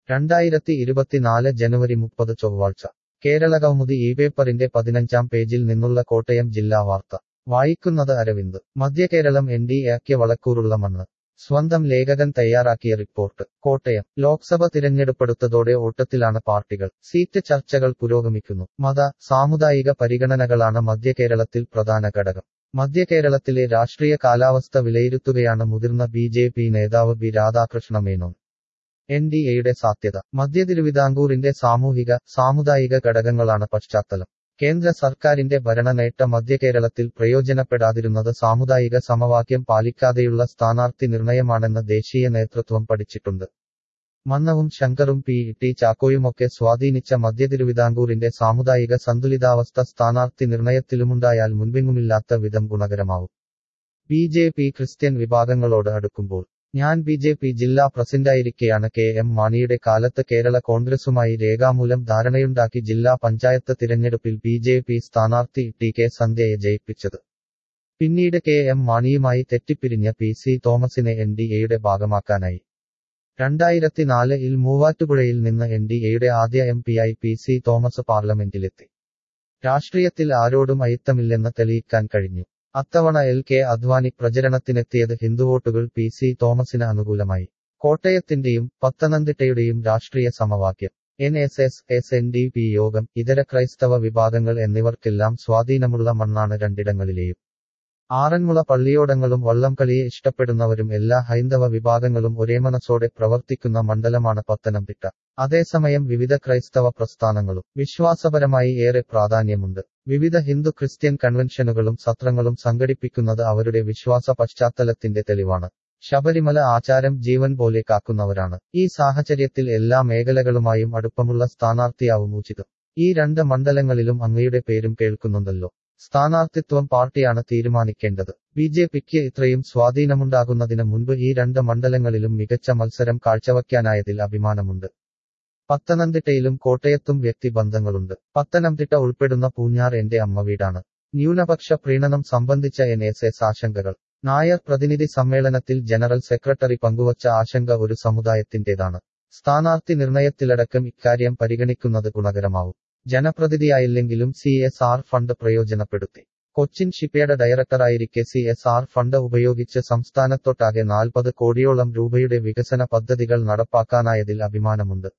രണ്ടായിരത്തി ഇരുപത്തിനാല് ജനുവരി മുപ്പത് ചൊവ്വാഴ്ച കേരള കൗമുദി ഈ പേപ്പറിന്റെ പതിനഞ്ചാം പേജിൽ നിന്നുള്ള കോട്ടയം ജില്ലാ വാർത്ത വായിക്കുന്നത് അരവിന്ദ് മധ്യകേരളം എൻ ഡി എക്ക് വളക്കൂറുള്ള മണ്ണ് സ്വന്തം ലേഖകൻ തയ്യാറാക്കിയ റിപ്പോർട്ട് കോട്ടയം ലോക്സഭ തിരഞ്ഞെടുപ്പെടുത്തതോടെ ഓട്ടത്തിലാണ് പാർട്ടികൾ സീറ്റ് ചർച്ചകൾ പുരോഗമിക്കുന്നു മത സാമുദായിക പരിഗണനകളാണ് മധ്യകേരളത്തിൽ പ്രധാന ഘടകം മധ്യകേരളത്തിലെ രാഷ്ട്രീയ കാലാവസ്ഥ വിലയിരുത്തുകയാണ് മുതിർന്ന ബി ജെ പി നേതാവ് B Radhakrishna Menon N D എയുടെ സാധ്യത മധ്യ തിരുവിതാംകൂറിന്റെ സാമൂഹിക സാമുദായിക ഘടകങ്ങളാണ് പശ്ചാത്തലം കേന്ദ്ര സർക്കാരിന്റെ ഭരണനേട്ട മധ്യകേരളത്തിൽ പ്രയോജനപ്പെടാതിരുന്നത് സാമുദായിക സമവാക്യം പാലിക്കാതെയുള്ള സ്ഥാനാർത്ഥി നിർണയമാണെന്ന് ദേശീയ നേതൃത്വം പഠിച്ചിട്ടുണ്ട് മന്നവും ശങ്കറും പി ടി ചാക്കോയുമൊക്കെ സ്വാധീനിച്ച മധ്യ തിരുവിതാംകൂറിന്റെ സാമുദായിക സന്തുലിതാവസ്ഥ സ്ഥാനാർത്ഥി നിർണയത്തിലുമുണ്ടായാൽ മുൻപെങ്ങുമില്ലാത്ത വിധം ഗുണകരമാവും ബി ജെ പി ക്രിസ്ത്യൻ വിഭാഗങ്ങളോട് അടുക്കുമ്പോൾ ഞാൻ ബി ജെ പി ജില്ലാ പ്രസിഡന്റായിരിക്കെയാണ് കെ എം മാണിയുടെ കാലത്ത് കേരള കോൺഗ്രസുമായി രേഖാമൂലം ധാരണയുണ്ടാക്കി ജില്ലാ പഞ്ചായത്ത് തിരഞ്ഞെടുപ്പിൽ ബി ജെ പി സ്ഥാനാർത്ഥി ടി കെ സന്ധ്യയെ ജയിപ്പിച്ചത് പിന്നീട് കെ എം മാണിയുമായി തെറ്റിപ്പിരിഞ്ഞ പി സി തോമസിനെ എൻ ഡി എയുടെ ഭാഗമാക്കാനായി രണ്ടായിരത്തിനാലിൽ മൂവാറ്റുപുഴയിൽ നിന്ന് എൻ ഡി എയുടെ ആദ്യ എം പിയായി പി സി തോമസ് പാർലമെന്റിലെത്തി രാഷ്ട്രീയത്തിൽ ആരോടും അയിത്തമില്ലെന്ന് തെളിയിക്കാൻ കഴിഞ്ഞു അത്തവണ എൽ കെ അദ്വാനി പ്രചരണത്തിനെത്തിയത് ഹിന്ദുവോട്ടുകൾ പി സി തോമസിന് അനുകൂലമായി കോട്ടയത്തിന്റെയും പത്തനംതിട്ടയുടെയും രാഷ്ട്രീയ സമവാക്യം N S S S N D P Yogam ഇതര ക്രൈസ്തവ വിഭാഗങ്ങൾ എന്നിവർക്കെല്ലാം സ്വാധീനമുള്ള മണ്ണാണ് രണ്ടിടങ്ങളിലെയും ആറന്മുള പള്ളിയോടങ്ങളും വള്ളംകളിയെ ഇഷ്ടപ്പെടുന്നവരും എല്ലാ ഹൈന്ദവ വിഭാഗങ്ങളും ഒരേ മനസ്സോടെ പ്രവർത്തിക്കുന്ന മണ്ഡലമാണ് പത്തനംതിട്ട അതേസമയം വിവിധ ക്രൈസ്തവ പ്രസ്ഥാനങ്ങളും വിശ്വാസപരമായി ഏറെ പ്രാധാന്യമുണ്ട് വിവിധ ഹിന്ദു ക്രിസ്ത്യൻ കൺവെൻഷനുകളും സത്രങ്ങളും സംഘടിപ്പിക്കുന്നത് അവരുടെ വിശ്വാസ പശ്ചാത്തലത്തിന്റെ തെളിവാണ് ശബരിമല ആചാരം ജീവൻ പോലെ കാക്കുന്നവരാണ് ഈ സാഹചര്യത്തിൽ എല്ലാ മേഖലകളുമായും അടുപ്പമുള്ള സ്ഥാനാർത്ഥിയാവും ഉചിതം ഈ രണ്ട് മണ്ഡലങ്ങളിലും അങ്ങയുടെ പേരും കേൾക്കുന്നുണ്ടല്ലോ സ്ഥാനാർത്ഥിത്വം പാർട്ടിയാണ് തീരുമാനിക്കേണ്ടത് ബി ജെ പിക്ക് ഇത്രയും സ്വാധീനമുണ്ടാകുന്നതിന് മുൻപ് ഈ രണ്ട് മണ്ഡലങ്ങളിലും മികച്ച മത്സരം കാഴ്ചവയ്ക്കാനായതിൽ അഭിമാനമുണ്ട് പത്തനംതിട്ടയിലും കോട്ടയത്തും വ്യക്തിബന്ധങ്ങളുണ്ട് പത്തനംതിട്ട ഉൾപ്പെടുന്ന പൂഞ്ഞാർ എന്റെ അമ്മ വീടാണ് ന്യൂനപക്ഷ പ്രീണനം സംബന്ധിച്ച എൻ എസ് എസ് ആശങ്കകൾ നായർ പ്രതിനിധി സമ്മേളനത്തിൽ ജനറൽ സെക്രട്ടറി പങ്കുവച്ച ആശങ്ക ഒരു സമുദായത്തിന്റേതാണ് സ്ഥാനാർത്ഥി നിർണയത്തിലടക്കം ഇക്കാര്യം പരിഗണിക്കുന്നത് ഗുണകരമാവും ജനപ്രതിനിധിയായില്ലെങ്കിലും സി എസ് ആർ ഫണ്ട് പ്രയോജനപ്പെടുത്തി കൊച്ചിൻ ഷിപ്പേഡ് ഡയറക്ടറായിരിക്കെ സി എസ് ആർ ഫണ്ട് ഉപയോഗിച്ച് സംസ്ഥാനത്തൊട്ടാകെ നാൽപ്പത് കോടിയോളം രൂപയുടെ വികസന പദ്ധതികൾ നടപ്പാക്കാനായതിൽ അഭിമാനമുണ്ട്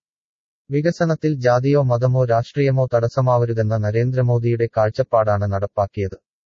വികസനത്തിൽ ജാതിയോ മതമോ രാഷ്ട്രീയമോ തടസ്സമാവരുതെന്ന നരേന്ദ്രമോദിയുടെ കാഴ്ചപ്പാടാണ് നടപ്പാക്കിയത്